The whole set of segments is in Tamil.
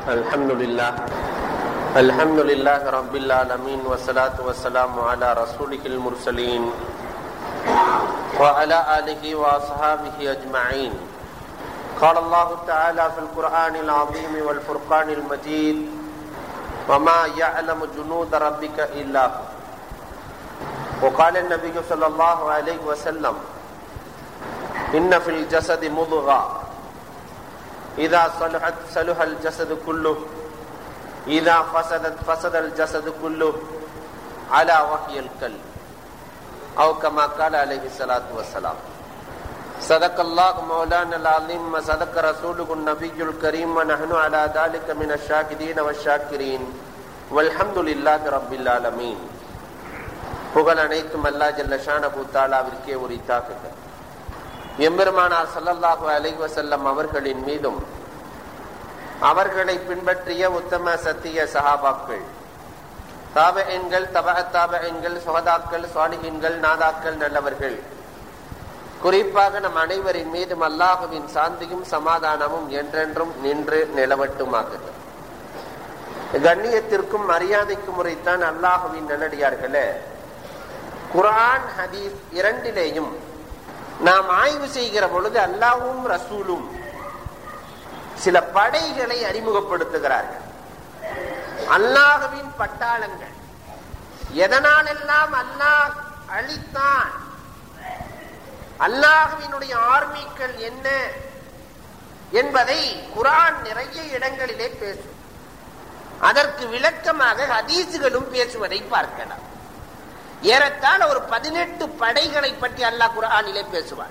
الحمد لله الحمد لله رب العالمين والصلاة والسلام على رسوله المرسلين وعلى آله وأصحابه أجمعين قال الله تعالى في القرآن العظيم والفرقان المجيد وما يعلم جنود ربك إلا هو وقال النبي صلى الله عليه وسلم إن في الجسد مضغة إذا صلحت صلح الجسد كله إذا فسدت فسد الجسد كله على وحي الكلب أو كما قال عليه الصلاة والسلام صدق الله مولانا العظيم وصدق رسوله النبي الكريم ونحن على ذلك من الشاكرين والشاكرين والحمد لله رب العالمين புகழ் அனைத்தும் அல்லா ஜல்ல ஷானபு தாலாவிற்கே உரித்தாக்குக எம்பெருமானார் சல்லல்லாஹு அலைஹி வஸல்லம் அவர்களின் மீதும் அவர்களை பின்பற்றிய உத்தம சத்திய சஹாபாக்கள் தாப எண்கள் தப தாப எண்கள் சுகதாக்கள் சுவாலிகின்கள் நாதாக்கள் நல்லவர்கள் குறிப்பாக நம் அனைவரின் மீதும் அல்லாஹுவின் சாந்தியும் சமாதானமும் என்றென்றும் நின்று நிலவட்டுமாகுது கண்ணியத்திற்கும் மரியாதைக்கும் முறைத்தான் அல்லாஹுவின் நல்லடியார்களே குரான் ஹதீஸ் இரண்டிலேயும் நாம் ஆய்வு செய்கிற பொழுது அல்லாவும் ரசூலும் சில படைகளை அறிமுகப்படுத்துகிறார்கள் அல்லாஹுவின் பட்டாளங்கள் எதனாலெல்லாம் அல்லாஹ் அழித்தான் அல்லாஹுவினுடைய ஆர்மிக்கள் என்ன என்பதை குரான் நிறைய இடங்களிலே பேசும் அதற்கு விளக்கமாக ஹதீசுகளும் பேசுவதை பார்க்கலாம் ஏறத்தாழ ஒரு பதினெட்டு படைகளை பற்றி அல்லாஹ் குரானிலே பேசுவார்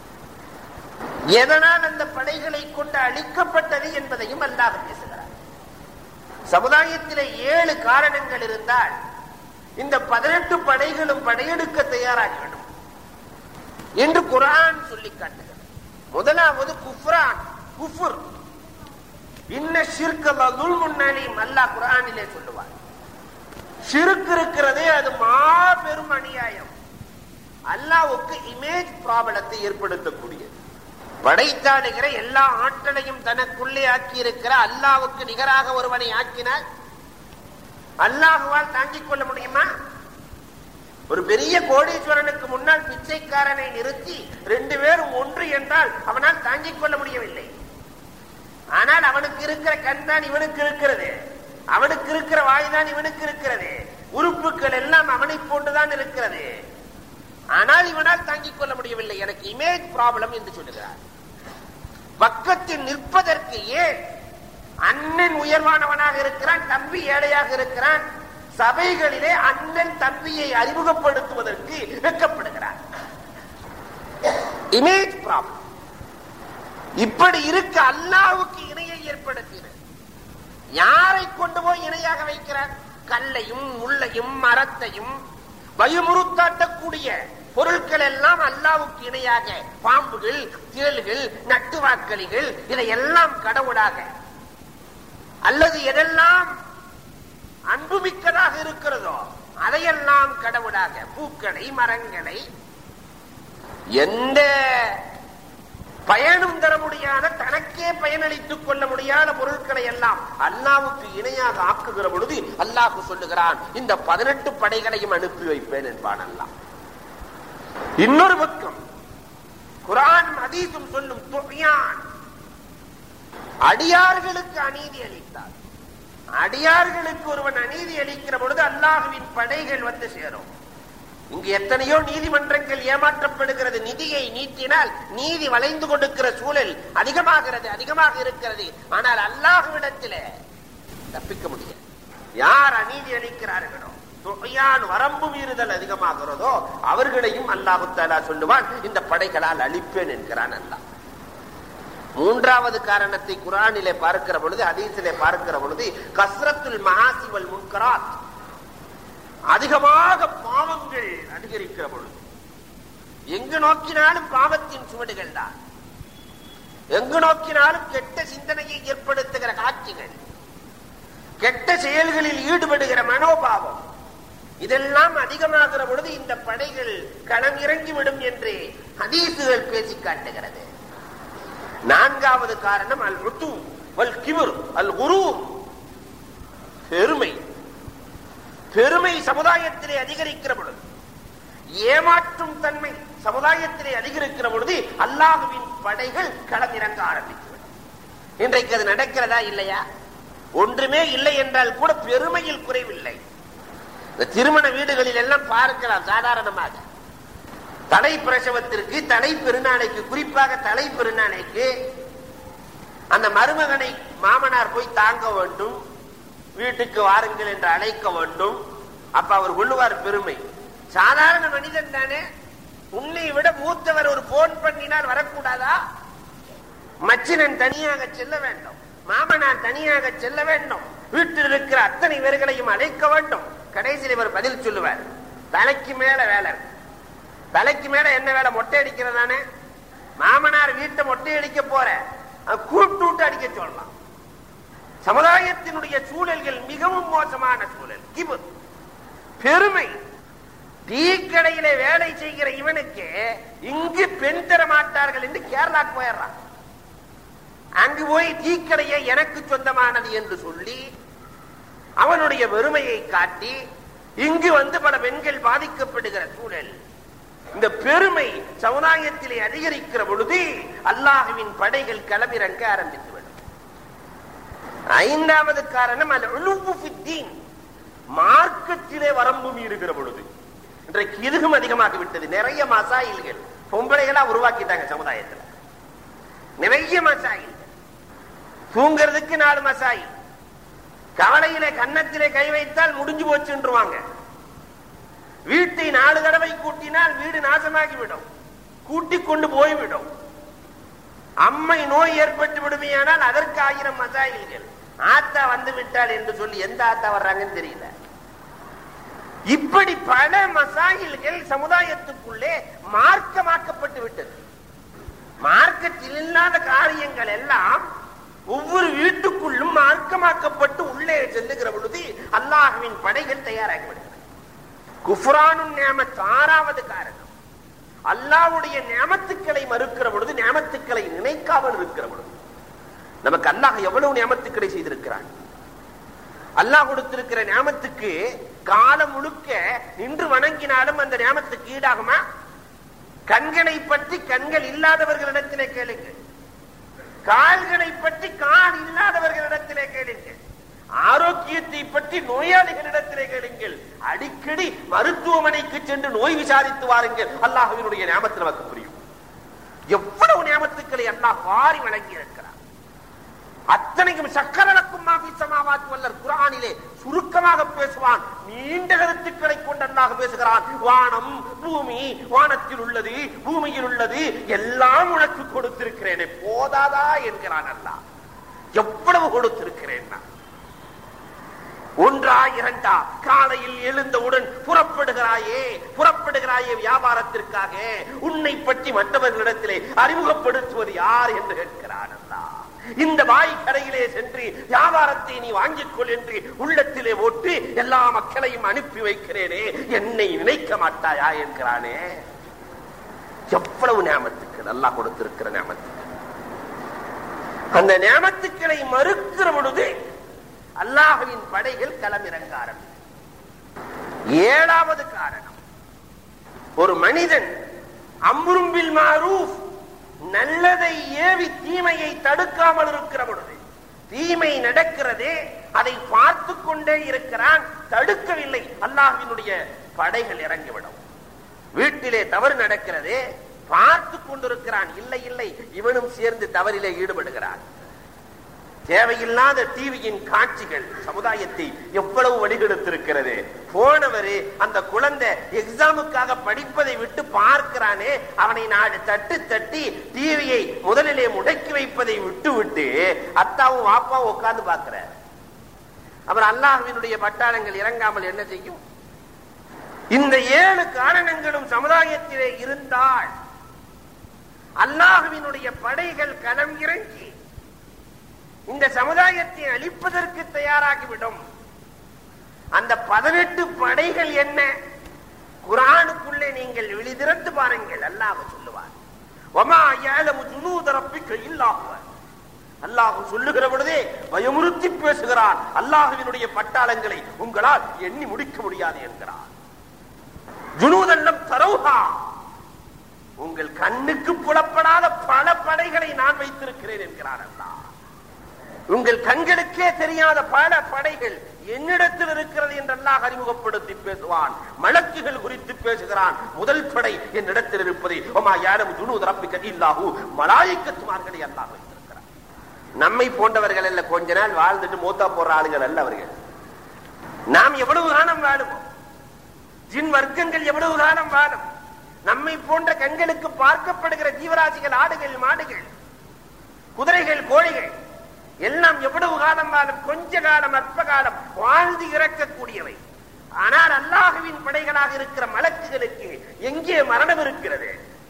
எதனால் அந்த படைகளை கொண்டு அழிக்கப்பட்டது என்பதையும் அல்லாஹ் பேசுகிறார் சமுதாயத்திலே ஏழு காரணங்கள் இருந்தால் இந்த பதினெட்டு படைகளும் படையெடுக்க தயாராகிவிடும் என்று குரான் சொல்லி காட்டுகிறது முதலாவது குஃப்ரான் குஃபுர் இன்ன ஷிர்கல் முன்னாடியும் அல்லாஹ் குரானிலே சொல்லுவார் ஷிருக்கு இருக்கிறதே அது மாபெரும் அநியாயம் அல்லாவுக்கு இமேஜ் ப்ராப்ளத்தை ஏற்படுத்தக்கூடியது படைத்தாடுகிற எல்லா ஆற்றலையும் தனக்குள்ளே ஆக்கி இருக்கிற அல்லாவுக்கு நிகராக ஒருவனை ஆக்கினால் அல்லாஹுவால் தாங்கிக் கொள்ள முடியுமா ஒரு பெரிய கோடீஸ்வரனுக்கு முன்னால் பிச்சைக்காரனை நிறுத்தி ரெண்டு பேரும் ஒன்று என்றால் அவனால் தாங்கிக் கொள்ள முடியவில்லை ஆனால் அவனுக்கு இருக்கிற கண் தான் இவனுக்கு இருக்கிறது அவனுக்கு இருக்கிற வாய் தான் இவனுக்கு இருக்கிறது உறுப்புகள் எல்லாம் அவனை போன்றுதான் இருக்கிறது ஆனால் இவனால் தாங்கிக் கொள்ள முடியவில்லை எனக்கு இமேஜ் ப்ராப்ளம் என்று சொல்லுகிறார் பக்கத்தில் நிற்பதற்கு ஏன் அண்ணன் உயர்வானவனாக இருக்கிறான் தம்பி ஏழையாக இருக்கிறான் சபைகளிலே அண்ணன் தம்பியை அறிமுகப்படுத்துவதற்கு வெக்கப்படுகிறார் இமேஜ் ப்ராப்ளம் இப்படி இருக்க அல்லாவுக்கு இணையை ஏற்படுத்தின யாரை கொண்டு போய் இணையாக வைக்கிறார் கல்லையும் முள்ளையும் மரத்தையும் பயமுறுத்தாட்டக்கூடிய பொருட்கள் எல்லாம் அல்லாவுக்கு இணையாக பாம்புகள் தேள்கள் நட்டுவாக்களிகள் இதையெல்லாம் கடவுளாக அல்லது எதெல்லாம் அன்புமிக்கதாக இருக்கிறதோ அதையெல்லாம் கடவுளாக பூக்களை மரங்களை எந்த பயனும் தர முடியாத தனக்கே பயனளித்துக் கொள்ள முடியாத பொருட்களை எல்லாம் அல்லாவுக்கு இணையாக ஆக்குகிற பொழுது அல்லாஹு சொல்லுகிறான் இந்த பதினெட்டு படைகளையும் அனுப்பி வைப்பேன் என்பான் அல்லாஹ் இன்னொரு பக்கம் குரான் அதீசும் சொல்லும் துணியான் அடியார்களுக்கு அநீதி அளித்தார் அடியார்களுக்கு ஒருவன் அநீதி அளிக்கிற பொழுது அல்லாஹுவின் படைகள் வந்து சேரும் இங்கு எத்தனையோ நீதிமன்றங்கள் ஏமாற்றப்படுகிறது நிதியை நீட்டினால் நீதி வளைந்து கொடுக்கிற சூழல் அதிகமாகிறது அதிகமாக இருக்கிறது ஆனால் அல்லாஹுவிடத்தில் தப்பிக்க முடியாது யார் அநீதி அளிக்கிறார்களோ தொகையான் வரம்பு மீறுதல் அதிகமாகிறதோ அவர்களையும் அல்லாஹு தாலா சொல்லுவான் இந்த படைகளால் அழிப்பேன் என்கிறான் அல்லாஹ் மூன்றாவது காரணத்தை குரானிலே பார்க்கிற பொழுது அதீசிலே பார்க்கிற பொழுது கஸ்ரத்துல் மகாசிவல் முன்கராத் அதிகமாக பாவங்கள் அதிகரிக்கிற பொழுது எங்கு நோக்கினாலும் பாவத்தின் சுவடுகள் தான் எங்கு நோக்கினாலும் கெட்ட சிந்தனையை ஏற்படுத்துகிற காட்சிகள் கெட்ட செயல்களில் ஈடுபடுகிற மனோபாவம் இதெல்லாம் அதிகமாகிற பொழுது இந்த படைகள் களம் இறங்கிவிடும் என்று ஹதீசுகள் பேசி காட்டுகிறது நான்காவது காரணம் அல் ருத்து வல் கிபுர் அல் குரூர் பெருமை பெருமை சமுதாயத்திலே அதிகரிக்கிற பொழுது ஏமாற்றும் தன்மை சமுதாயத்திலே அதிகரிக்கிற பொழுது அல்லாஹுவின் படைகள் களமிறங்க ஆரம்பித்துவிடும் இன்றைக்கு அது நடக்கிறதா இல்லையா ஒன்றுமே இல்லை என்றால் கூட பெருமையில் குறைவில்லை இந்த திருமண வீடுகளில் எல்லாம் பார்க்கலாம் சாதாரணமாக தலை பிரசவத்திற்கு தலை பெருநாளைக்கு குறிப்பாக தலை பெருநாளைக்கு அந்த மருமகனை மாமனார் போய் தாங்க வேண்டும் வீட்டுக்கு வாருங்கள் என்று அழைக்க வேண்டும் அப்ப அவர் கொள்ளுவார் பெருமை சாதாரண மனிதன் தானே உன்னை விட மூத்தவர் ஒரு போன் பண்ணினால் வரக்கூடாதா மச்சினன் தனியாக செல்ல வேண்டும் மாமனார் தனியாக செல்ல வேண்டும் வீட்டில் இருக்கிற அத்தனை பேர்களையும் அழைக்க வேண்டும் கடைசியில் இவர் பதில் சொல்லுவார் தலைக்கு மேல வேலை இருக்கு. தலைக்கு மேல என்ன வேலை மொட்டை அடிக்கிறதானே மாமனார் வீட்டை மொட்டை அடிக்க போற அது கூப்பிட்டு விட்டு அடிக்க சொல்லலாம் சமுதாயத்தினுடைய சூழல்கள் மிகவும் மோசமான சூழல் கிபு பெருமை டீ கடையில வேலை செய்கிற இவனுக்கு இங்கு பெண் தர மாட்டார்கள் என்று கேரளாக்கு போயிடுறான் அங்கு போய் டீ கடையை எனக்கு சொந்தமானது என்று சொல்லி அவனுடைய வெறுமையை காட்டி இங்கு வந்து பல பெண்கள் பாதிக்கப்படுகிற சூழல் இந்த பெருமை சமுதாயத்திலே அதிகரிக்கிற பொழுது அல்லாஹுவின் படைகள் களமிறங்க ஆரம்பித்துவிடும் ஐந்தாவது காரணம் அது உழுவு ஃபித்தீன். மார்க்கத்திலே வரம்பு மீறுகிற பொழுது இன்றைக்கு இதுகும் அதிகமாகி விட்டது நிறைய மசாயில்கள் பொம்பளைகளா உருவாக்கிட்டாங்க சமுதாயத்துல நிறைய மசாயில் தூங்கிறதுக்கு நாலு மசாயில் கவலையிலே கன்னத்திலே கை வைத்தால் முடிஞ்சு போச்சுன்றுவாங்க வீட்டை நாலு தடவை கூட்டினால் வீடு நாசமாகிவிடும் கூட்டிக் கொண்டு போய்விடும் அம்மை நோய் ஏற்பட்டு விடுமையானால் அதற்கு ஆயிரம் மசாயில்கள் ஆத்தா வந்து விட்டாள் என்று சொல்லி எந்த ஆத்தா வர்றாங்கன்னு தெரியல இப்படி பல மசாயில்கள் சமுதாயத்துக்குள்ளே மார்க்கமாக்கப்பட்டு விட்டது மார்க்கத்தில் இல்லாத காரியங்கள் எல்லாம் ஒவ்வொரு வீட்டுக்குள்ளும் மார்க்கமாக்கப்பட்டு உள்ளே செல்லுகிற பொழுது அல்லாஹுவின் படைகள் தயாராகி விடுகிறது குஃப்ரானும் நியமத் ஆறாவது காரணம் அல்லாஹ்வுடைய நியமத்துக்களை மறுக்கிற பொழுது நியமத்துக்களை நினைக்காமல் இருக்கிற பொழுது நமக்கு அல்லாஹ் எவ்வளவு நியமத்துக்களை செய்திருக்கிறான் அல்லாஹ் கொடுத்திருக்கிற நியமத்துக்கு காலம் முழுக்க நின்று வணங்கினாலும் அந்த நியமத்துக்கு ஈடாகுமா கண்களை பற்றி கண்கள் இல்லாதவர்களிடத்திலே கேளுங்கள் கால்களை பற்றி கால் இல்லாதவர்களிடத்திலே கேளுங்கள் ஆரோக்கியத்தை பற்றி நோயாளிகளிடத்திலே கேளுங்கள் அடிக்கடி மருத்துவமனைக்கு சென்று நோய் விசாரித்து வாருங்கள் அல்லாஹுவினுடைய ஞாபகத்தில் நமக்கு புரியும் எவ்வளவு ஞாபகத்துக்களை அல்லாஹ் வாரி வழங்கி இருக்கிறார் அத்தனைக்கும் சக்கரலக்கும் மாபி சமாவாத் வல்லர் குரானிலே சுருக்கமாக பேசுவான் நீண்ட கருத்துக்களை கொண்டு அல்லாஹ் பேசுகிறான் வானம் பூமி வானத்தில் உள்ளது பூமியில் உள்ளது எல்லாம் உனக்கு கொடுத்திருக்கிறேனே போதாதா என்கிறான் அல்லாஹ் எவ்வளவு கொடுத்திருக்கிறேன் நான் ஒன்றா இரண்டா காலையில் எழுந்தவுடன் புறப்படுகிறாயே புறப்படுகிறாயே வியாபாரத்திற்காக உன்னை பற்றி மற்றவர்களிடத்திலே அறிமுகப்படுத்துவது யார் என்று கேட்கிறான் அல்லாஹ் இந்த வாய்க்கரையிலே சென்று வியாபாரத்தை நீ வாங்கிக் கொள் என்று உள்ளத்திலே ஓட்டு எல்லா மக்களையும் அனுப்பி வைக்கிறேனே என்னை நினைக்க மாட்டாயா என்கிறானே எவ்வளவு நியமத்துக்கள் அல்லாஹ் கொடுத்திருக்கிற நியமத்துக்கள் அந்த நியமத்துக்களை மறுக்கிற பொழுது அல்லாஹுவின் படைகள் களமிறங்க ஆரம்பிக்கும் ஏழாவது காரணம் ஒரு மனிதன் அம்ரும்பில் மாரூஃப் நல்லதை ஏவி தீமையை தடுக்காமல் இருக்கிற பொழுது தீமை நடக்கிறதே அதை பார்த்து கொண்டே இருக்கிறான் தடுக்கவில்லை அல்லாஹ்வினுடைய படைகள் இறங்கிவிடும் வீட்டிலே தவறு நடக்கிறதே பார்த்து கொண்டிருக்கிறான் இல்லை இல்லை இவனும் சேர்ந்து தவறிலே ஈடுபடுகிறான் தேவையில்லாத டிவியின் காட்சிகள் சமுதாயத்தை எவ்வளவு வழிகெடுத்திருக்கிறது போனவரு அந்த குழந்தை எக்ஸாமுக்காக படிப்பதை விட்டு பார்க்கிறானே அவனை நாடு தட்டு தட்டி டிவியை முதலிலே முடக்கி வைப்பதை விட்டு விட்டு அத்தாவும் வாப்பாவும் உட்கார்ந்து பார்க்கிற அப்புறம் அல்லாஹ்வினுடைய பட்டாளங்கள் இறங்காமல் என்ன செய்யும் இந்த ஏழு காரணங்களும் சமுதாயத்திலே இருந்தால் அல்லாஹுவினுடைய படைகள் களம் இறங்கி இந்த சமுதாயத்தை அழிப்பதற்கு தயாராகிவிடும் அந்த பதினெட்டு படைகள் என்ன குரானுக்குள்ளே நீங்கள் விழிதிறந்து பாருங்கள் அல்லாஹ் சொல்லுவார் ஒமா ஏழமு ஜுனூத ரப்பிக்க இல்லாஹுவ அல்லாஹ் சொல்லுகிற பொழுதே பயமுறுத்தி பேசுகிறான் அல்லாஹுவினுடைய பட்டாளங்களை உங்களால் எண்ணி முடிக்க முடியாது என்கிறார் ஜுனூதல்லம் தரவுகா உங்கள் கண்ணுக்கு புலப்படாத பல படைகளை நான் வைத்திருக்கிறேன் என்கிறார் அல்லாஹ் உங்கள் கண்களுக்கே தெரியாத பல படைகள் என்னிடத்தில் இருக்கிறது என்று அல்லாஹ் அறிமுகப்படுத்தி பேசுவான் மலக்குகள் குறித்து பேசுகிறான் முதல் படை என்னிடத்தில் இருப்பது ஒமா யாரும் ஜுனு ரப்பிக்க இல்லாஹு மலாய்க்கத்துமார்களை அல்லாஹ் வைத்திருக்கிறார் நம்மை போன்றவர்கள் அல்ல கொஞ்ச நாள் வாழ்ந்துட்டு மூத்தா போற ஆளுகள் அல்ல அவர்கள் நாம் எவ்வளவு காலம் வாழுவோம் ஜின் வர்க்கங்கள் எவ்வளவு காலம் வாழும் நம்மை போன்ற கண்களுக்கு பார்க்கப்படுகிற ஜீவராசிகள் ஆடுகள் மாடுகள் குதிரைகள் கோழிகள் எல்லாம் எவ்வளவு காலம் வாழும் கொஞ்ச காலம் அற்ப காலம் வாழ்ந்து இறக்கக்கூடியவை ஆனால் அல்லாஹுவின் படைகளாக இருக்கிற மலக்குகளுக்கு எங்கே மரணம் இருக்கிறது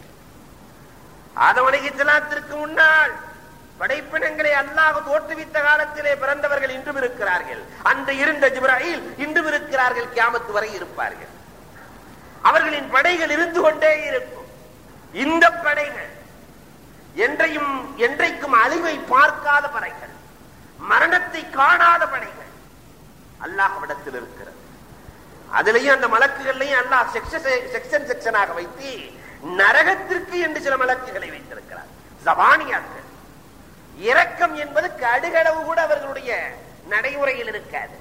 ஆதவனைக்கு முன்னால் படைப்பினங்களை அல்லாஹ் தோற்றுவித்த காலத்திலே பிறந்தவர்கள் இன்றும் இருக்கிறார்கள் அன்று இருந்த ஜிப்ராயில் இன்றும் இருக்கிறார்கள் கியாமத்து வரை இருப்பார்கள் அவர்களின் படைகள் இருந்து கொண்டே இருக்கும் இந்த படைகள் என்றையும் என்றைக்கும் அழிவை பார்க்காத படைகள் மரணத்தை காணாத படைகள் அல்லாஹ்விடத்தில் இருக்கிறது அதுலயும் அந்த மலக்குகள்லையும் அல்லாஹ் செக்ஷன் செக்ஷனாக வைத்து நரகத்திற்கு என்று சில மலக்குகளை வைத்திருக்கிறார் ஜபானியாக்கள் இரக்கம் என்பது கடுகளவு கூட அவர்களுடைய நடைமுறையில் இருக்காது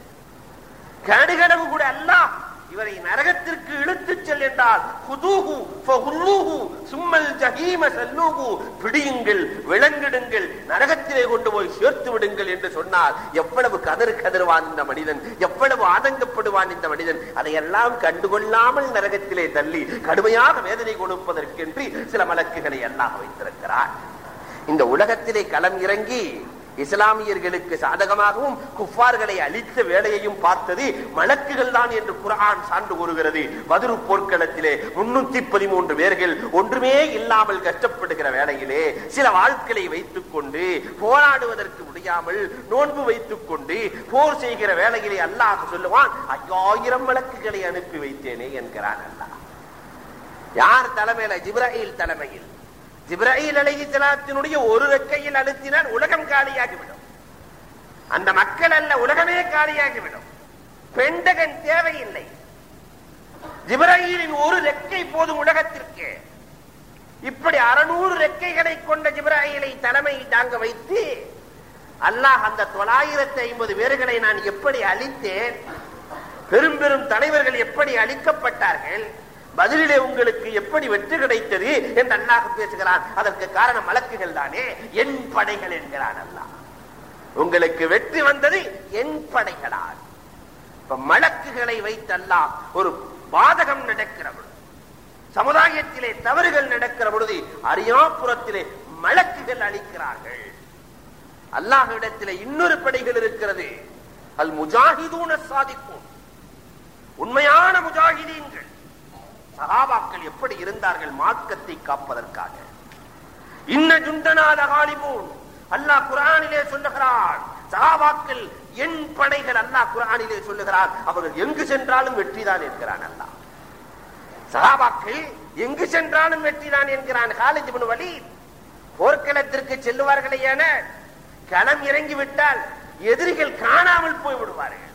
கடுகளவு கூட அல்லாஹ் இவரை நரகத்திற்கு இழுத்துச் செல் என்றால் குதூஹு ஃபஹுல்லூஹு சும்மல் ஜஹீம சல்லூஹு பிடியுங்கள் விளங்கிடுங்கள் நரகத்திலே கொண்டு போய் சேர்த்து விடுங்கள் என்று சொன்னால் எவ்வளவு கதறு கதறுவான் இந்த மனிதன் எவ்வளவு ஆதங்கப்படுவான் இந்த மனிதன் அதையெல்லாம் கண்டுகொள்ளாமல் நரகத்திலே தள்ளி கடுமையாக வேதனை கொடுப்பதற்கென்று சில மலக்குகளை எல்லாம் வைத்திருக்கிறார் இந்த உலகத்திலே களம் இறங்கி இஸ்லாமியர்களுக்கு சாதகமாகவும் குஃபார்களை அழித்த வேலையையும் பார்த்தது மலக்குகள் தான் என்று குரான் சான்று கூறுகிறது மதுரு போர்க்களத்திலே முன்னூத்தி பதிமூன்று பேர்கள் ஒன்றுமே இல்லாமல் கஷ்டப்படுகிற வேளையிலே சில வாழ்க்கையை வைத்துக் கொண்டு போராடுவதற்கு முடியாமல் நோன்பு வைத்துக் கொண்டு போர் செய்கிற வேளையிலே அல்லாஹ் சொல்லுவான் ஐயாயிரம் வழக்குகளை அனுப்பி வைத்தேனே என்கிறான் அல்லாஹ் யார் தலைமையில ஜிப்ராஹில் தலைமையில் ஜிப்ராஹில் அலஹி சலாத்தினுடைய ஒரு ரெக்கையில் அழுத்தினால் உலகம் காலியாகிவிடும் அந்த மக்கள் அல்ல உலகமே காலியாகிவிடும் பெண்டகன் தேவையில்லை ஜிப்ராஹிலின் ஒரு ரெக்கை போதும் உலகத்திற்கு இப்படி அறுநூறு ரெக்கைகளை கொண்ட ஜிப்ராஹிலை தலைமை தாங்க வைத்து அல்லாஹ் அந்த தொள்ளாயிரத்தி ஐம்பது பேர்களை நான் எப்படி அழித்தேன் பெரும் பெரும் தலைவர்கள் எப்படி அழிக்கப்பட்டார்கள் பதிலிலே உங்களுக்கு எப்படி வெற்றி கிடைத்தது என்று அல்லாஹ் பேசுகிறான் அதற்கு காரணம் மலக்குகள் தானே என் படைகள் என்கிறான் அல்லாஹ் உங்களுக்கு வெற்றி வந்தது என் படைகளால் இப்ப மலக்குகளை வைத்து அல்லாஹ் ஒரு பாதகம் நடக்கிற பொழுது சமுதாயத்திலே தவறுகள் நடக்கிற பொழுது அரியாபுரத்திலே மலக்குகள் அளிக்கிறார்கள் அல்லாஹ்விடத்திலே இன்னொரு படைகள் இருக்கிறது அல் முஜாஹிதூன சாதிக்கும் உண்மையான முஜாஹிதீன்கள் சகாபாக்கள் எப்படி இருந்தார்கள் மார்க்கத்தை காப்பதற்காக இன்ன ஜுண்டனாத காலிபூன் அல்லாஹ் குரானிலே சொல்லுகிறான் சகாபாக்கள் என் படைகள் அல்லாஹ் குரானிலே சொல்லுகிறார் அவர்கள் எங்கு சென்றாலும் வெற்றிதான் என்கிறான் அல்லாஹ் சகாபாக்கள் எங்கு சென்றாலும் வெற்றிதான் என்கிறான் காலேஜ் வழி போர்க்களத்திற்கு செல்லுவார்களே என களம் இறங்கி விட்டால் எதிரிகள் காணாமல் போய் விடுவார்கள்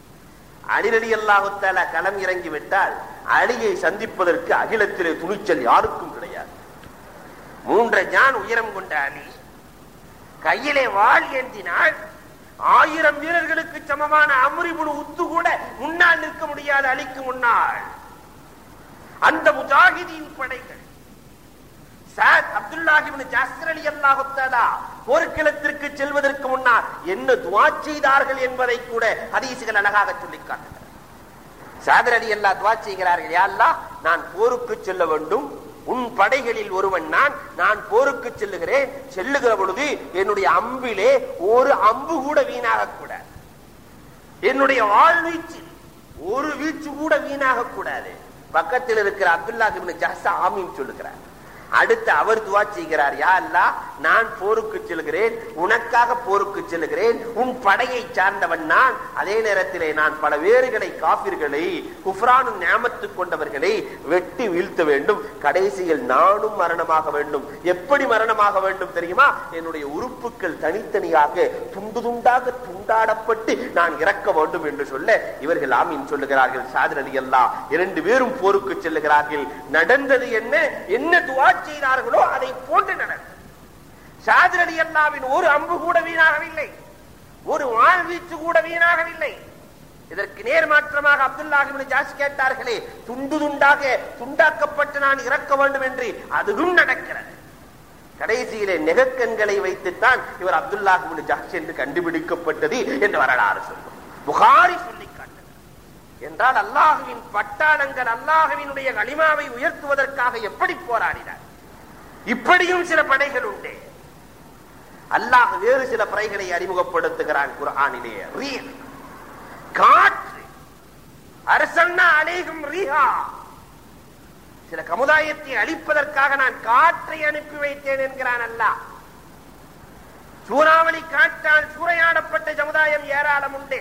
அலிரலி அல்லாஹுத்தால களம் இறங்கி விட்டால் அலியை சந்திப்பதற்கு அகிலத்திலே துணிச்சல் யாருக்கும் கிடையாது மூன்று ஞான் உயரம் கொண்ட அலி கையிலே வாள் ஏந்தினால் ஆயிரம் வீரர்களுக்கு சமமான அமுரிபுடு உத்து கூட முன்னால் நிற்க முடியாது அலிக்கு முன்னால் அந்த முஜாஹிதின் படைகள் சாத் அப்துல்லாஹிபின் ஜாஸ்ர் அலி அல்லாஹுத்தாலா போர்க்களத்திற்கு செல்வதற்கு முன்னால் என்ன துவா செய்தார்கள் என்பதை கூட ஹதீசுகள் அழகாக சொல்லி காட்டுகிறார் சாதர் அலி அல்லா துவா செய்கிறார்கள் யாழ்லா நான் போருக்கு செல்ல வேண்டும் உன் படைகளில் ஒருவன் நான் நான் போருக்கு செல்லுகிறேன் செல்லுகிற பொழுது என்னுடைய அம்பிலே ஒரு அம்பு கூட வீணாக கூடாது என்னுடைய வாழ்வீச்சு ஒரு வீச்சு கூட வீணாக கூடாது பக்கத்தில் இருக்கிற அப்துல்லா ஜாஸ்தா ஆமீன் சொல்லுகிறார் அடுத்து அவர் துவா செய்கிறார் யா அல்லா நான் போருக்கு செல்கிறேன் உனக்காக போருக்கு செல்கிறேன் உன் படையை சார்ந்தவன் நான் அதே நேரத்திலே நான் பல வேறுகளை காபிர்களை குஃப்ரானு ஞாபத்து கொண்டவர்களை வெட்டி வீழ்த்த வேண்டும் கடைசியில் நானும் மரணமாக வேண்டும் எப்படி மரணமாக வேண்டும் தெரியுமா என்னுடைய உறுப்புகள் தனித்தனியாக துண்டு துண்டாக துண்டாடப்பட்டு நான் இறக்க வேண்டும் என்று சொல்ல இவர்கள் ஆமீன் சொல்லுகிறார்கள் சாதர் அலி அல்லா இரண்டு பேரும் போருக்கு செல்லுகிறார்கள் நடந்தது என்ன என்ன துவா செய்தார்களோ அதை போன்று நடந்தது சாதர் அலி அல்லாவின் ஒரு அம்பு கூட வீணாகவில்லை ஒரு வாழ்வீச்சு கூட வீணாகவில்லை இதற்கு நேர்மாற்றமாக அப்துல்லாஹிபின் ஜாஸ் கேட்டார்களே துண்டு துண்டாக துண்டாக்கப்பட்டு நான் இறக்க வேண்டும் என்று அதுவும் நடக்கிறது கடைசியிலே நெகக்கண்களை வைத்துத்தான் இவர் அப்துல்லாஹிபின் ஜாஸ் என்று கண்டுபிடிக்கப்பட்டது என்று வரலாறு சொல்லும் புகாரி சொல்லி காட்டுகிறார் என்றால் அல்லாஹுவின் பட்டாளங்கள் அல்லாஹுவினுடைய களிமாவை உயர்த்துவதற்காக எப்படி போராடினார் இப்படியும் சில படைகள் உண்டு அல்லாஹ் வேறு சில படைகளை அறிமுகப்படுத்துகிறான் குர்ஆனிலே ரீஹ் காற்று அரசன்னா அநேகம் ரீஹா சில சமுதாயத்தை அழிப்பதற்காக நான் காற்றை அனுப்பி வைத்தேன் என்கிறான் அல்லாஹ் சூறாவளி காற்றால் சூறையாடப்பட்ட சமுதாயம் ஏராளம் உண்டு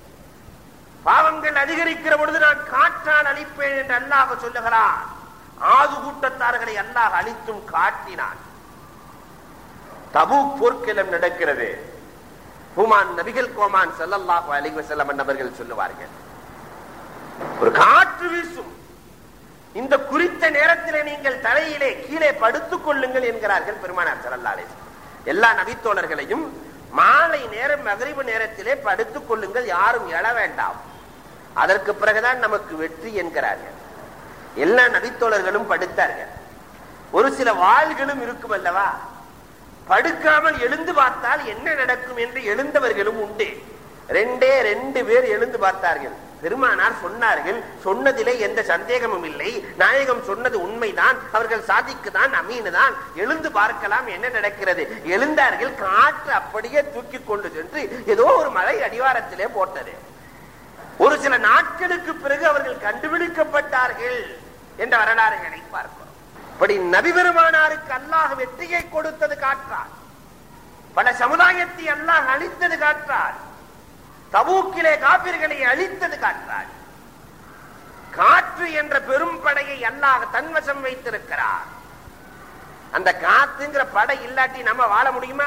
பாவங்கள் அதிகரிக்கிற பொழுது நான் காற்றால் அழிப்பேன் என்று அல்லாஹ் சொல்லுகிறான் ஆது கூட்டத்தார்களை அல்லாஹ் அழித்தும் காட்டினான் தபு போர்க்கிலம் நடக்கிறது ஹுமான் நபிகள் கோமான் செல்லல்லாஹு அலைஹி வஸல்லம் என்பவர்கள் சொல்லுவார்கள் ஒரு காற்று வீசும் இந்த குறித்த நேரத்தில் நீங்கள் தலையிலே கீழே படுத்துக் கொள்ளுங்கள் என்கிறார்கள் பெருமானார் செல்லல்லாலே எல்லா நபித்தோழர்களையும் மாலை நேரம் மகரிபு நேரத்திலே படுத்துக் கொள்ளுங்கள் யாரும் எழ வேண்டாம் அதற்கு பிறகுதான் நமக்கு வெற்றி என்கிறார்கள் எல்லா நபித்தோழர்களும் படுத்தார்கள் ஒரு சில வாள்களும் இருக்கும் அல்லவா படுக்காமல் எழுந்து பார்த்தால் என்ன நடக்கும் என்று எழுந்தவர்களும் உண்டு ரெண்டே ரெண்டு பேர் எழுந்து பார்த்தார்கள் பெருமானார் சொன்னார்கள் சொன்னதிலே எந்த சந்தேகமும் இல்லை நாயகம் சொன்னது உண்மைதான் அவர்கள் சாதிக்கு தான் அமீனு தான் எழுந்து பார்க்கலாம் என்ன நடக்கிறது எழுந்தார்கள் காற்று அப்படியே தூக்கி கொண்டு சென்று ஏதோ ஒரு மலை அடிவாரத்திலே போட்டது ஒரு சில நாட்களுக்கு பிறகு அவர்கள் கண்டுபிடிக்கப்பட்டார்கள் என்ற வரலாறுகளை பார்க்கிறோம் இப்படி நபி பெருமானாருக்கு அல்லாஹ் வெற்றியை கொடுத்தது காற்றார் பல சமுதாயத்தை அல்லாஹ் அழித்தது காற்றார் தபூக்கிலே காப்பிர்களை அழித்தது காற்றார் காற்று என்ற பெரும் படையை அல்லாஹ் தன்வசம் வைத்திருக்கிறார் அந்த காத்துங்கிற படை இல்லாட்டி நம்ம வாழ முடியுமா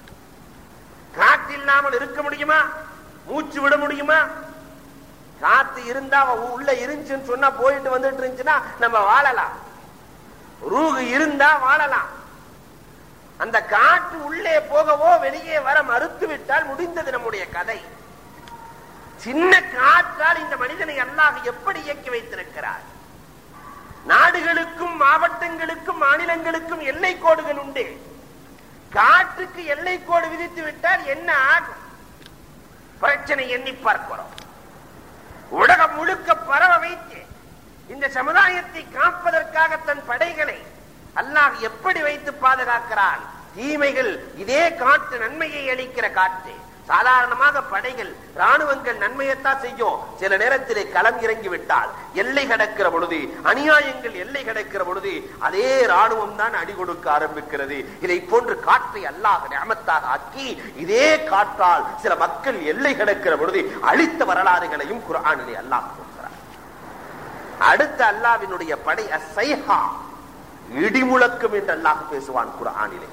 காற்று இல்லாமல் இருக்க முடியுமா மூச்சு விட முடியுமா காத்து இருந்தா உள்ள இருந்துச்சுன்னு சொன்னா போயிட்டு வந்துட்டு இருந்துச்சுன்னா நம்ம வாழலாம் ரூகு இருந்தா வாழலாம் அந்த காற்று உள்ளே போகவோ வெளியே வர மறுத்து விட்டால் முடிந்தது நம்முடைய கதை சின்ன காற்றால் இந்த மனிதனை அல்லாஹ் எப்படி இயக்கி வைத்திருக்கிறார் நாடுகளுக்கும் மாவட்டங்களுக்கும் மாநிலங்களுக்கும் எல்லை கோடுகள் உண்டு காற்றுக்கு எல்லை கோடு விதித்து விட்டால் என்ன ஆகும் பிரச்சனை எண்ணி பார்க்கிறோம் உலகம் முழுக்க பரவ வைத்து இந்த சமுதாயத்தை காப்பதற்காக தன் படைகளை அல்லாஹ் எப்படி வைத்து பாதுகாக்கிறான் தீமைகள் இதே காற்று நன்மையை அளிக்கிற காற்று சாதாரணமாக படைகள் ராணுவங்கள் நன்மையத்தான் செய்யும் சில நேரத்திலே களம் இறங்கி விட்டால் எல்லை கடக்கிற பொழுது அநியாயங்கள் எல்லை கடக்கிற பொழுது அதே ராணுவம் தான் அடி கொடுக்க ஆரம்பிக்கிறது இதை போன்று காற்றை அல்லாஹ் நியமத்தாக ஆக்கி இதே காற்றால் சில மக்கள் எல்லை கடக்கிற பொழுது அழித்த வரலாறுகளையும் குரானிலே அல்லாஹ் கொடுக்கிறார் அடுத்த அல்லாவினுடைய படை அசைஹா இடிமுழக்கம் என்று அல்லாஹ் பேசுவான் குரானிலே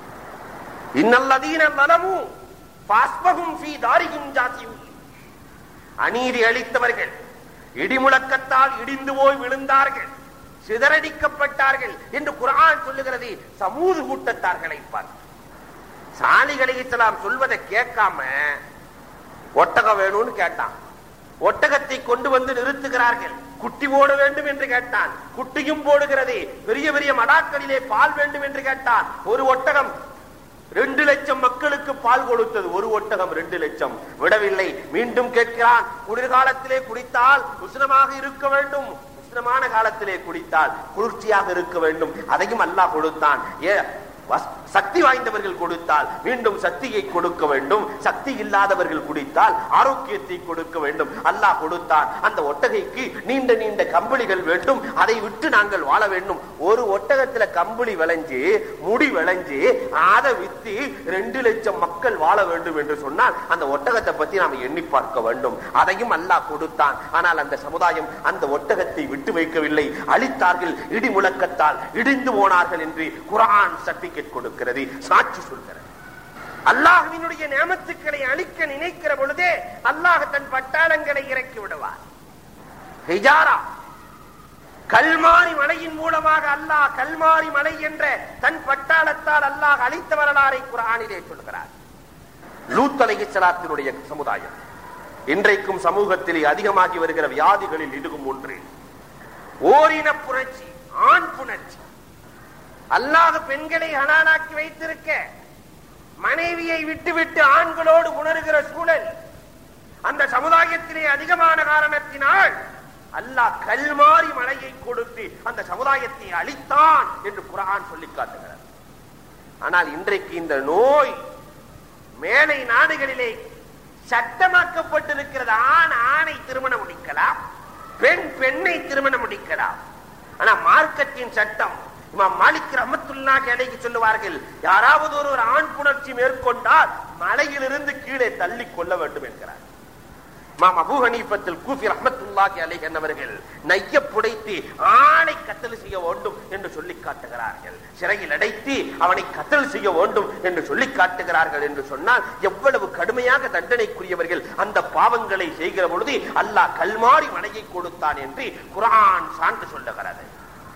இன்னல்லதீன நலமு பாஸ்பகும் ஃபீ தாரிகும் ஜாசியும் அநீதி அளித்தவர்கள் இடிமுழக்கத்தால் இடிந்து போய் விழுந்தார்கள் சிதறடிக்கப்பட்டார்கள் என்று குரான் சொல்லுகிறது சமூக கூட்டத்தார்களை பார்த்து சாலிகளை இஸ்லாம் சொல்வதை கேட்காம ஒட்டகம் வேணும்னு கேட்டான் ஒட்டகத்தை கொண்டு வந்து நிறுத்துகிறார்கள் குட்டி போட வேண்டும் என்று கேட்டான் குட்டியும் போடுகிறது பெரிய பெரிய மடாக்களிலே பால் வேண்டும் என்று கேட்டான் ஒரு ஒட்டகம் ரெண்டு லட்சம் மக்களுக்கு பால் கொடுத்தது ஒரு ஒட்டகம் ரெண்டு லட்சம் விடவில்லை மீண்டும் கேட்கிறான் குளிர்காலத்திலே குடித்தால் உஷ்ணமாக இருக்க வேண்டும் உஷ்ணமான காலத்திலே குடித்தால் குளிர்ச்சியாக இருக்க வேண்டும் அதையும் அல்லாஹ் கொடுத்தான் ஏ வஸ்- சக்தி வாய்ந்தவர்கள் கொடுத்தால் மீண்டும் சக்தியை கொடுக்க வேண்டும் சக்தி இல்லாதவர்கள் குடித்தால் ஆரோக்கியத்தை கொடுக்க வேண்டும் அல்லாஹ் கொடுத்தான் அந்த ஒட்டகைக்கு நீண்ட நீண்ட கம்பளிகள் வேண்டும் அதை விட்டு நாங்கள் வாழ வேண்டும் ஒரு ஒட்டகத்துல கம்பளி விளைஞ்சு முடி விளைஞ்சு அதை வித்து ரெண்டு லட்சம் மக்கள் வாழ வேண்டும் என்று சொன்னால் அந்த ஒட்டகத்தை பத்தி நாம் எண்ணி பார்க்க வேண்டும் அதையும் அல்லாஹ் கொடுத்தான் ஆனால் அந்த சமுதாயம் அந்த ஒட்டகத்தை விட்டு வைக்கவில்லை அழித்தார்கள் இடி முழக்கத்தால் இடிந்து போனார்கள் என்று குரான் சர்டிபிகேட் கொடுக்கிறது சாட்சி சொல்கிறது அல்லாஹ்வினுடைய நியமத்துக்களை அழிக்க நினைக்கிற பொழுதே அல்லாஹ் தன் பட்டாளங்களை இறக்கி விடுவார் ஹிஜாரா கல்மாரி மலையின் மூலமாக அல்லாஹ் கல்மாரி மலை என்ற தன் பட்டாளத்தால் அல்லாஹ் அழித்த வரலாறை குரானிலே சொல்கிறார் லூத் அலைஹிஸ்ஸலாத்தினுடைய சமுதாயம் இன்றைக்கும் சமூகத்திலே அதிகமாகி வருகிற வியாதிகளில் இதுவும் ஒன்று ஓரின புரட்சி ஆண் புணர்ச்சி அல்லாஹ் பெண்களை ஹலாலாக்கி வைத்திருக்க மனைவியை விட்டுவிட்டு ஆண்களோடு உணர்கிற சூழல் அந்த சமுதாயத்திலே அதிகமான காரணத்தினால் அல்லாஹ் கல்மாரி மலையை கொடுத்து அந்த சமுதாயத்தை அழித்தான் என்று குரான் சொல்லி காட்டுகிறார் ஆனால் இன்றைக்கு இந்த நோய் மேலை நாடுகளிலே சட்டமாக்கப்பட்டிருக்கிறது ஆண் ஆணை திருமணம் முடிக்கலாம் பெண் பெண்ணை திருமணம் முடிக்கலாம் ஆனா மார்க்கத்தின் சட்டம் இமாம் மாலிக் ரஹமத்துல்லா கிடைக்கு சொல்லுவார்கள் யாராவது ஒரு ஒரு ஆண் புணர்ச்சி மேற்கொண்டால் மலையிலிருந்து கீழே தள்ளி கொள்ள வேண்டும் என்கிறார் மாம் அபூ ஹனீஃபத்தில் கூஃபி ரஹ்மத்துல்லாஹி அலைஹி என்பவர்கள் நைய புடைத்து ஆணை கத்தல் செய்ய வேண்டும் என்று சொல்லி காட்டுகிறார்கள் சிறையில் அடைத்து அவனை கத்தல் செய்ய வேண்டும் என்று சொல்லி காட்டுகிறார்கள் என்று சொன்னால் எவ்வளவு கடுமையாக தண்டனைக்குரியவர்கள் அந்த பாவங்களை செய்கிற பொழுது அல்லாஹ் கல்மாரி மனையை கொடுத்தான் என்று குர்ஆன் சான்று சொல்லுகிறது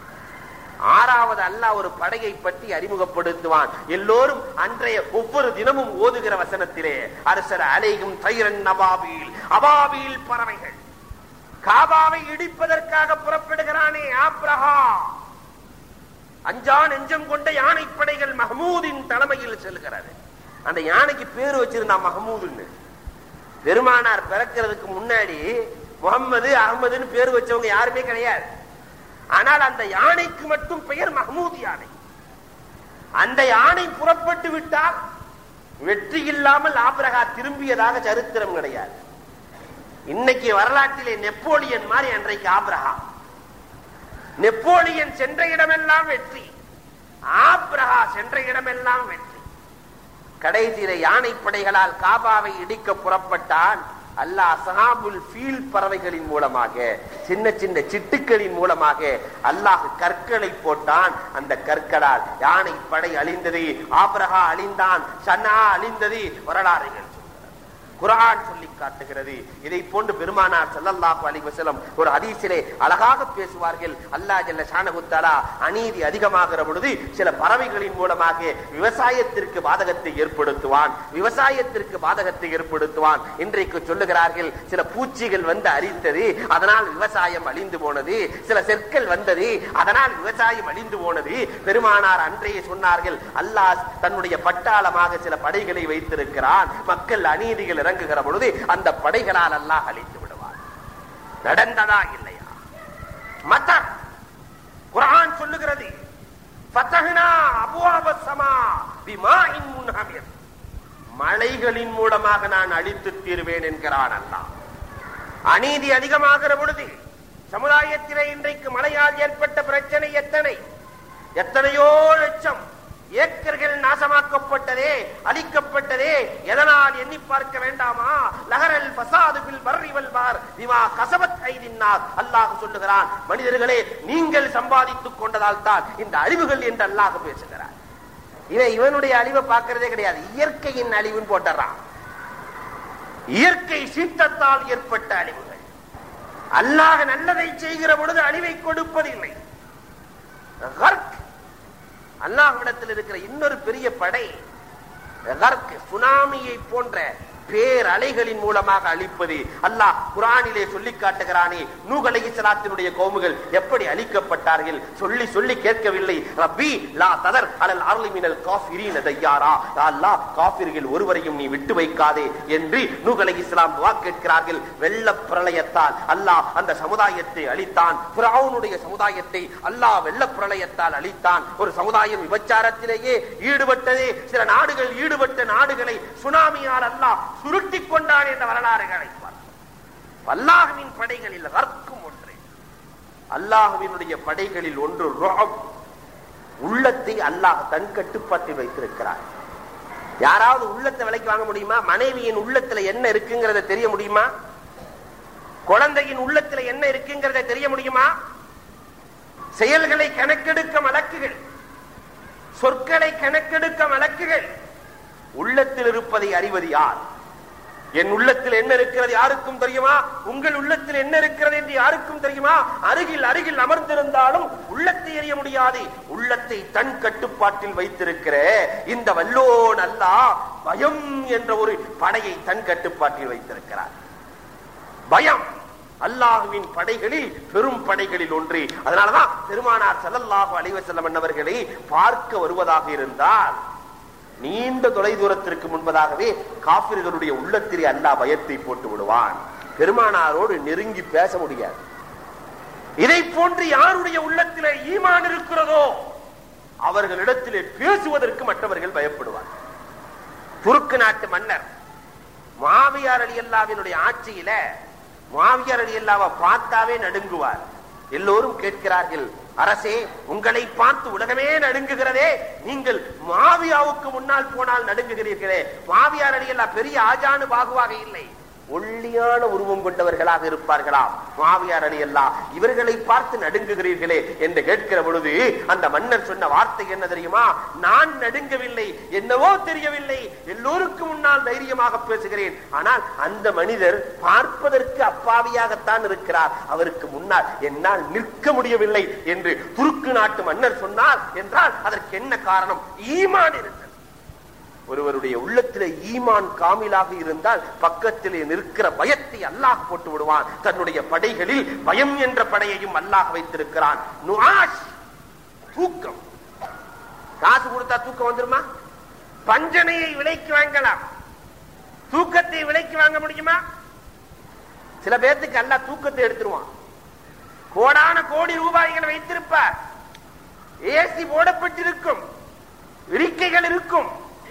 ஆறாவது அல்லாஹ் ஒரு படையை பற்றி அறிமுகப்படுத்துவான் எல்லோரும் அன்றைய ஒவ்வொரு தினமும் ஓதுகிற வசனத்திலே அரசர் அலைகும் தைரன் நபாபில் அபாபில் பறவைகள் காபாவை இடிப்பதற்காக புறப்படுகிறானே ஆப்ரஹா அஞ்சா நெஞ்சம் கொண்ட யானைப்படைகள் மஹமூதின் தலைமையில் செல்கிறது அந்த யானைக்கு பேர் வச்சிருந்தா மஹமூதுன்னு பெருமானார் பிறக்கிறதுக்கு முன்னாடி முகம்மது அகமதுன்னு பேர் வச்சவங்க யாருமே கிடையாது ஆனால் அந்த யானைக்கு மட்டும் பெயர் மஹமூத் யானை அந்த யானை புறப்பட்டு விட்டால் வெற்றி இல்லாமல் ஆபிரகா திரும்பியதாக சரித்திரம் கிடையாது இன்னைக்கு வரலாற்றிலே நெப்போலியன் மாதிரி அன்றைக்கு ஆபிரகா நெப்போலியன் சென்ற இடமெல்லாம் வெற்றி ஆபிரகா சென்ற இடமெல்லாம் வெற்றி கடைசியில யானை படைகளால் காபாவை இடிக்க புறப்பட்டான் அல்லாஹ் அசஹாபுல் ஃபீல் பறவைகளின் மூலமாக சின்ன சின்ன சிட்டுக்களின் மூலமாக அல்லாஹ் கற்களை போட்டான் அந்த கற்களால் யானை படை அழிந்தது ஆபிரகா அழிந்தான் சன்னா அழிந்தது வரலாறுகள் குரான் சொல்லி காட்டுகிறது இதை போன்று பெருமானார் ஸல்லல்லாஹு அலைஹி வஸல்லம் ஒரு ஹதீஸிலே அழகாக பேசுவார்கள் அல்லாஹ் ஜல்ல ஷானஹு தஆலா அநீதி அதிகமாகிற பொழுது சில பறவைகளின் மூலமாக விவசாயத்திற்கு பாதகத்தை ஏற்படுத்துவான் விவசாயத்திற்கு பாதகத்தை ஏற்படுத்துவான் இன்றைக்கு சொல்லுகிறார்கள் சில பூச்சிகள் வந்து அரித்தது அதனால் விவசாயம் அழிந்து போனது சில செற்கள் வந்தது அதனால் விவசாயம் அழிந்து போனது பெருமானார் அன்றைய சொன்னார்கள் அல்லாஹ் தன்னுடைய பட்டாளமாக சில படைகளை வைத்திருக்கிறான் மக்கள் அநீதிகள் இறங்குகிற பொழுது அந்த படைகளால் அல்லாஹ் அழித்து விடுவார் நடந்ததா இல்லையா மத்தர் குர்ஆன் சொல்லுகிறது ஃபதஹ்னா அபுவாப ஸமா பிமாஇன் முன்ஹமிர் மலைகளின் மூலமாக நான் அழித்து தீர்வேன் என்கிறான் அல்லாஹ் அநீதி அதிகமாகிற பொழுது சமுதாயத்திலே இன்றைக்கு மழையால் ஏற்பட்ட பிரச்சனை எத்தனை எத்தனையோ லட்சம் ஏக்கர்கள் நாசமாக்கப்பட்டதே அழிக்கப்பட்டதே எதனால் எண்ணி பார்க்க வேண்டாமா லஹரல் ஃபசாது பில் பர்ரி வல் பார் பிமா கசபத் ஐதின்னார் அல்லாஹ் சொல்லுகிறான் மனிதர்களே நீங்கள் சம்பாதித்துக் கொண்டதால் தான் இந்த அழிவுகள் என்று அல்லாஹ் பேசுகிறார் இவன் இவனுடைய அழிவை பார்க்கிறதே கிடையாது இயற்கையின் அழிவுன்னு போட்டுறான் இயற்கை சீற்றத்தால் ஏற்பட்ட அழிவுகள் அல்லாஹ் நல்லதை செய்கிற பொழுது அழிவை கொடுப்பதில்லை கர்க் அல்லாஹ்விடத்தில் இருக்கிற இன்னொரு பெரிய படை கர்க் சுனாமியை போன்ற பேரலைகளின் மூலமாக அழிப்பது அல்லாஹ் குரானிலே சொல்லி காட்டுகிறானே நூகலை இஸ்லாத்தினுடைய கோமுகள் எப்படி அழிக்கப்பட்டார்கள் சொல்லி சொல்லி கேட்கவில்லை ரப்பி லா ததர் அலல் அருளி மினல் காஃபிரீன தையாரா அல்லாஹ் காஃபிர்கள் ஒருவரையும் நீ விட்டு வைக்காதே என்று நூகலை இஸ்லாம் துவா கேட்கிறார்கள் வெள்ள பிரளயத்தால் அல்லாஹ் அந்த சமுதாயத்தை அழித்தான் பிரவுனுடைய சமுதாயத்தை அல்லாஹ் வெள்ள பிரளயத்தால் அழித்தான் ஒரு சமுதாயம் விபச்சாரத்திலேயே ஈடுபட்டதே சில நாடுகள் ஈடுபட்ட நாடுகளை சுனாமியால் அல்லாஹ் சுருட்டி கொண்டான் என்ற வரலாறுகளை அல்லாஹுவின் படைகளில் வர்க்கும் ஒன்று அல்லாஹுவினுடைய படைகளில் ஒன்று ருஅப். உள்ளத்தை அல்லாஹ் தன் கட்டுப்பாட்டில் வைத்திருக்கிறார் யாராவது உள்ளத்தை விலைக்கு வாங்க முடியுமா மனைவியின் உள்ளத்துல என்ன இருக்குங்கிறத தெரிய முடியுமா குழந்தையின் உள்ளத்துல என்ன இருக்குங்கிறத தெரிய முடியுமா செயல்களை கணக்கெடுக்க வழக்குகள் சொற்களை கணக்கெடுக்க வழக்குகள் உள்ளத்தில் இருப்பதை அறிவது யார் என் உள்ளத்தில் என்ன இருக்கிறது யாருக்கும் தெரியுமா உங்கள் உள்ளத்தில் என்ன இருக்கிறது என்று யாருக்கும் தெரியுமா அருகில் அருகில் அமர்ந்திருந்தாலும் உள்ளத்தை அறிய முடியாது உள்ளத்தை தன் கட்டுப்பாட்டில் வைத்திருக்கிற இந்த வல்லோன் அல்லாஹ் பயம் என்ற ஒரு படையை தன் கட்டுப்பாட்டில் வைத்திருக்கிறார் பயம் அல்லாஹுவின் படைகளில் பெரும் படைகளில் ஒன்று அதனாலதான் பெருமானார் ஸல்லல்லாஹு அலைஹி வஸல்லம் அன்னவர்களை பார்க்க வருவதாக இருந்தால் நீண்ட தொலை தூரத்திற்கு முன்பதாகவே காபிர்களுடைய உள்ளத்திலே அல்லாஹ் பயத்தை போட்டு விடுவான் பெருமானாரோடு நெருங்கி பேச முடியாது இதை போன்று யாருடைய உள்ளத்திலே ஈமான் இருக்கிறதோ அவர்களிடத்திலே பேசுவதற்கு மற்றவர்கள் பயப்படுவார் துருக்கு நாட்டு மன்னர் மாவியார் அலி அல்லாவினுடைய ஆட்சியில மாவியார் அலி அல்லாவை பார்த்தாவே நடுங்குவார் எல்லோரும் கேட்கிறார்கள் அரசே உங்களை பார்த்து உலகமே நடுங்குகிறதே நீங்கள் மாவியாவுக்கு முன்னால் போனால் நடுங்குகிறீர்களே மாவியார் அலி அல்லா பெரிய ஆஜானு பாகுவாக இல்லை ஒல்லியான உருவம் கொண்டவர்களாக இருப்பார்களாம் மாவியார் அலி அல்லா இவர்களை பார்த்து நடுங்குகிறீர்களே என்று கேட்கிற பொழுது அந்த மன்னர் சொன்ன வார்த்தை என்ன தெரியுமா நான் நடுங்கவில்லை என்னவோ தெரியவில்லை எல்லோருக்கும் முன்னால் தைரியமாக பேசுகிறேன் ஆனால் அந்த மனிதர் பார்ப்பதற்கு அப்பாவியாகத்தான் இருக்கிறார் அவருக்கு முன்னால் என்னால் நிற்க முடியவில்லை என்று துருக்கு நாட்டு மன்னர் சொன்னார் என்றால் அதற்கு என்ன காரணம் ஈமான் இருந்தது ஒருவருடைய உள்ளத்திலே ஈமான் காமிலாக இருந்தால் பக்கத்திலே நிற்கிற பயத்தை அல்லாஹ் போட்டு விடுவான் தன்னுடைய படைகளில் பயம் என்ற படையையும் அல்லாஹ் வைத்திருக்கிறான் நுஆஷ் தூக்கம் காசு கொடுத்தா தூக்கம் வந்துருமா பஞ்சனையை விலைக்கு வாங்கலாம் தூக்கத்தை விலைக்கு வாங்க முடியுமா சில பேர்த்துக்கு அல்லாஹ் தூக்கத்தை எடுத்துருவான் கோடான கோடி ரூபாய்களை வைத்திருப்பார் ஏசி போடப்பட்டிருக்கும் இருக்கைகள் இருக்கும்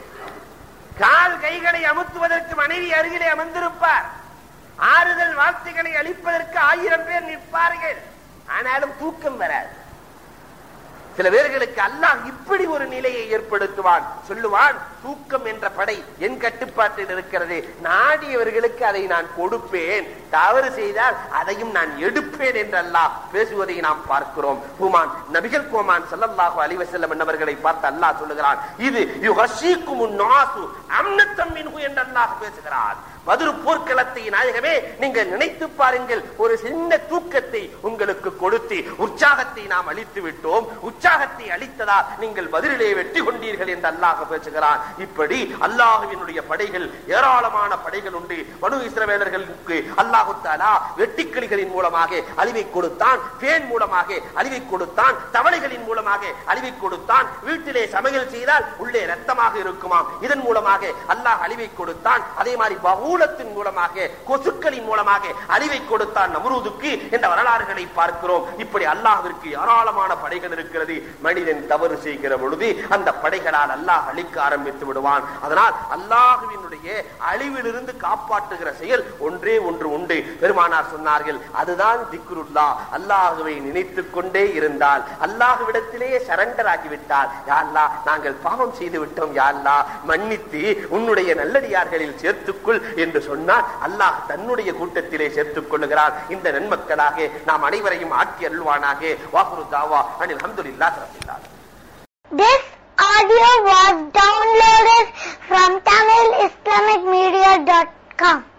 கால் கைகளை அமுத்துவதற்கு மனைவி அருகிலே அமர்ந்திருப்பார் ஆறுதல் வார்த்தைகளை அளிப்பதற்கு ஆயிரம் பேர் நிற்பார்கள் ஆனாலும் தூக்கம் வராது சில பேர்களுக்கு அல்லாஹ் இப்படி ஒரு நிலையை ஏற்படுத்துவான் சொல்லுவான் தூக்கம் என்ற படை என் கட்டுப்பாட்டில் இருக்கிறது நாடியவர்களுக்கு அதை நான் கொடுப்பேன் தவறு செய்தால் அதையும் நான் எடுப்பேன் என்று அல்லாஹ் பேசுவதை நாம் பார்க்கிறோம் ஹுமான் நபிகள் கோமான் ஸல்லல்லாஹு அலைஹி வஸல்லம் என்பவர்களை பார்த்து அல்லாஹ் சொல்லுகிறான் இது யுஹஷீக்குமுன் நாசு அம்னத்தம் மின்ஹு என்று அல்லாஹ் பேசுகிறான் மதுரு போர்க்களத்தை நாயகமே நீங்கள் நினைத்து பாருங்கள் ஒரு சின்ன தூக்கத்தை உங்களுக்கு கொடுத்து உற்சாகத்தை நாம் அளித்து விட்டோம் உற்சாகத்தை அளித்ததால் நீங்கள் பதிலே வெற்றி கொண்டீர்கள் என்று அல்லாஹ் பேசுகிறான் இப்படி அல்லாஹுவினுடைய படைகள் ஏராளமான படைகள் உண்டு மனு இஸ்ரவேலர்களுக்கு அல்லாஹு தாலா வெட்டிக்கிளிகளின் மூலமாக அழிவை கொடுத்தான் பேன் மூலமாக அழிவை கொடுத்தான் தவளைகளின் மூலமாக அழிவை கொடுத்தான் வீட்டிலே சமையல் செய்தால் உள்ளே ரத்தமாக இருக்குமாம் இதன் மூலமாக அல்லாஹ் அழிவை கொடுத்தான் அதே மாதிரி பகூலத்தின் மூலமாக கொசுக்களின் மூலமாக அழிவை கொடுத்தான் நம்ரூதுக்கு என்ற வரலாறுகளை பார்க்கிறோம் இப்படி அல்லாஹ்விற்கு ஏராளமான படைகள் இருக்கிறது மனிதன் தவறு செய்கிற பொழுது அந்த படைகளால் அல்லாஹ் அழிக்க ஆரம்பித்து விடுவான் அதனால் அல்லாஹுவினுடைய அழிவிலிருந்து காப்பாற்றுகிற செயல் ஒன்றே ஒன்று உண்டு பெருமானார் சொன்னார்கள் அதுதான் திக்ருல்லா அல்லாஹுவை நினைத்துக் கொண்டே இருந்தால் அல்லாஹுவிடத்திலே சரண்டர் ஆகிவிட்டால் யா அல்லாஹ் நாங்கள் பாவம் செய்து விட்டோம் யா அல்லாஹ் மன்னித்து உன்னுடைய நல்லடியார்களில் சேர்த்துக்கொள் என்று சொன்னால் அல்லாஹ் தன்னுடைய கூட்டத்திலே சேர்த்துக் கொள்ளுகிறான் இந்த நன்மக்களாக நாம் அனைவரையும் ஆக்கி அருள்வானாக வாகுரு தாவா அனில் அஹமதுல்லாஹ் ரபில் ஆலமீன். This audio was downloaded from TamilIslamicMedia.com.